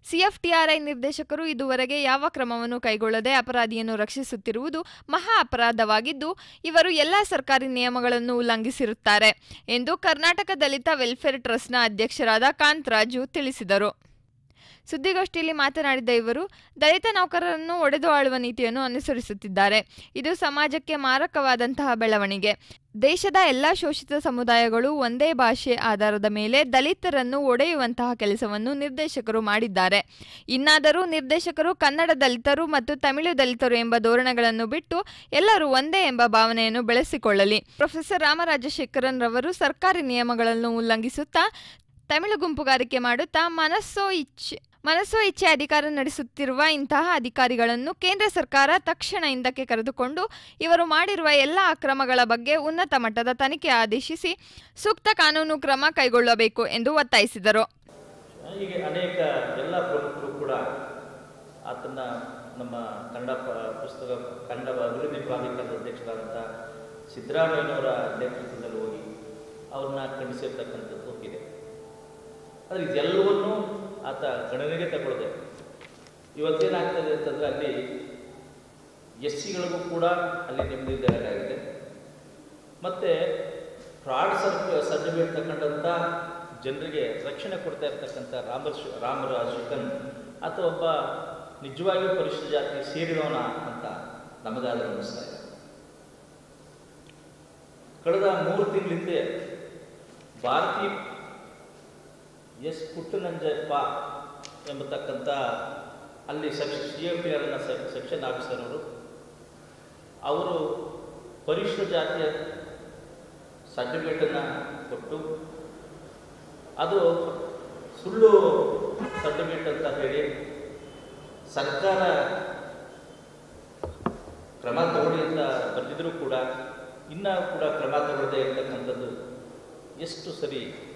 CFTRI ನಿರ್ದೇಶಕರು ಇದುವರೆಗೆ ಯಾವ ಕ್ರಮವನ್ನು ಕೈಗೊಳ್ಳದೆ ಅಪರಾಧಿಯನ್ನು ರಕ್ಷಿಸುತ್ತಿರುವುದು ಮಹಾ ಅಪರಾಧವಾಗಿದ್ದು ಇವರು ಎಲ್ಲ ಸರ್ಕಾರಿ ನಿಯಮಗಳನ್ನು ಉಲ್ಲಂಘಿಸಿರುತ್ತಾರೆ ಎಂದು ಕರ್ನಾಟಕ ದಲಿತ ವೆಲ್ಫೇರ್ ಟ್ರಸ್ಟ್ನ ಅಧ್ಯಕ್ಷರಾದ ಕಾಂತರಾಜು ತಿಳಿಸಿದರು ಸುದ್ದಿಗೋಷ್ಠಿಯಲ್ಲಿ ಮಾತನಾಡಿದ ಇವರು ದಲಿತ ನೌಕರರನ್ನು ಒಡೆದು ಆಳುವ ನೀತಿಯನ್ನು ಅನುಸರಿಸುತ್ತಿದ್ದಾರೆ ಇದು ಸಮಾಜಕ್ಕೆ ಮಾರಕವಾದಂತಹ ಬೆಳವಣಿಗೆ ದೇಶದ ಎಲ್ಲ ಶೋಷಿತ ಸಮುದಾಯಗಳು ಒಂದೇ ಭಾಷೆ ಆಧಾರದ ಮೇಲೆ ದಲಿತರನ್ನು ಒಡೆಯುವಂತಹ ಕೆಲಸವನ್ನು ನಿರ್ದೇಶಕರು ಮಾಡಿದ್ದಾರೆ ಇನ್ನಾದರೂ ನಿರ್ದೇಶಕರು ಕನ್ನಡ ದಲಿತರು ಮತ್ತು ತಮಿಳು ದಲಿತರು ಎಂಬ ಧೋರಣೆಗಳನ್ನು ಬಿಟ್ಟು ಎಲ್ಲರೂ ಒಂದೇ ಎಂಬ ಭಾವನೆಯನ್ನು ಬೆಳೆಸಿಕೊಳ್ಳಲಿ ಪ್ರೊಫೆಸರ್ ರಾಮರಾಜಶೇಖರನ್ ರವರು ಸರ್ಕಾರಿ ನಿಯಮಗಳನ್ನು ಉಲ್ಲಂಘಿಸುತ್ತಾ ತಮಿಳು ಗುಂಪುಗಾರಿಕೆ ಮಾಡುತ್ತಾ ಮನಸ್ಸೋ ಇಚ್ಛೆ ಮನಸ್ಸೋ ಇಚ್ಛೆ ಅಧಿಕಾರ ನಡೆಸುತ್ತಿರುವ ಇಂತಹ ಅಧಿಕಾರಿಗಳನ್ನು ಕೇಂದ್ರ ಸರ್ಕಾರ ತಕ್ಷಣ ಹಿಂದಕ್ಕೆ ಕರೆದುಕೊಂಡು ಇವರು ಮಾಡಿರುವ ಎಲ್ಲ ಅಕ್ರಮಗಳ ಬಗ್ಗೆ ಉನ್ನತ ಮಟ್ಟದ ತನಿಖೆ ಆದೇಶಿಸಿ ಸೂಕ್ತ ಕಾನೂನು ಕ್ರಮ ಕೈಗೊಳ್ಳಬೇಕು ಎಂದು ಒತ್ತಾಯಿಸಿದರು ಹೀಗೆ ಅನೇಕ ಎಲ್ಲ ಪ್ರಮುಖರು ಕೂಡ ಆತನ ನಮ್ಮ ಕನ್ನಡ ಪ- ಪುಸ್ತಕ ಕನ್ನಡ ಅಭಿವೃದ್ಧಿ ಪ್ರಾಧಿಕಾರದ ಅಧ್ಯಕ್ಷರಾದಂಥ ಸಿದ್ದರಾಮಯ್ಯನವರ ನೇತೃತ್ವದಲ್ಲಿ ಹೋಗಿ ಅವ್ರನ್ನ ಖಂಡಿಸಿರ್ತಕ್ಕಂಥದ್ದು ಇದೆ ಆದರೆ ಇದೆಲ್ಲವನ್ನೂ ಆತ ಗಣನೆಗೆ ತಗೊಳ್ಳದೆ ಇವತ್ತೇನಾಗ್ತದೆ ಅಂತಂದರೆ ಅಲ್ಲಿ ಎಸ್ ಸಿಗಳಿಗೂ ಕೂಡ ಅಲ್ಲಿ ನೆಮ್ಮದಿ ದೊರಕಾಗಿದೆ ಮತ್ತು ಫ್ರಾಡ್ ಸರ್ಕ ಸರ್ಟಿಫಿಕೇಟ್ ತಗೊಂಡಂಥ ಜನರಿಗೆ ರಕ್ಷಣೆ ಕೊಡ್ತಾ ಇರ್ತಕ್ಕಂಥ ರಾಮ ರಾಮರಾಜ್ ಶಿಕನ್ ಆತ ಒಬ್ಬ ನಿಜವಾಗಿಯೂ ಪರಿಶಿಷ್ಟ ಜಾತಿಗೆ ಸೇರಿರೋನ ಅಂತ ನಮಗಾದರೂ ಅನ್ನಿಸ್ತಾ ಇದೆ ಕಳೆದ ಮೂರು ತಿಂಗಳ ಹಿಂದೆ ಭಾರತಿ ಎಸ್ ಪುಟ್ಟನಂಜಪ್ಪ ಎಂಬತಕ್ಕಂಥ ಅಲ್ಲಿ ಸೆಕ್ಷನ್ ಸಿ ಎಫ್ ಟಿ ಆರ್ನ ಸೆಕ್ಷನ್ ಆಫೀಸರ್ ಅವರು ಅವರು ಪರಿಶಿಷ್ಟ ಜಾತಿಯ ಸರ್ಟಿಫಿಕೇಟನ್ನು ಕೊಟ್ಟು ಅದು ಸುಳ್ಳು ಸರ್ಟಿಫಿಕೇಟ್ ಅಂತ ಹೇಳಿ ಸರ್ಕಾರ ಕ್ರಮ ತಗೊಳ್ಳಿ ಅಂತ ಬರೆದಿದ್ರೂ ಕೂಡ ಇನ್ನೂ ಕೂಡ ಕ್ರಮ ತಗೊಳ್ಳದೇ ಇರ್ತಕ್ಕಂಥದ್ದು ಎಷ್ಟು ಸರಿ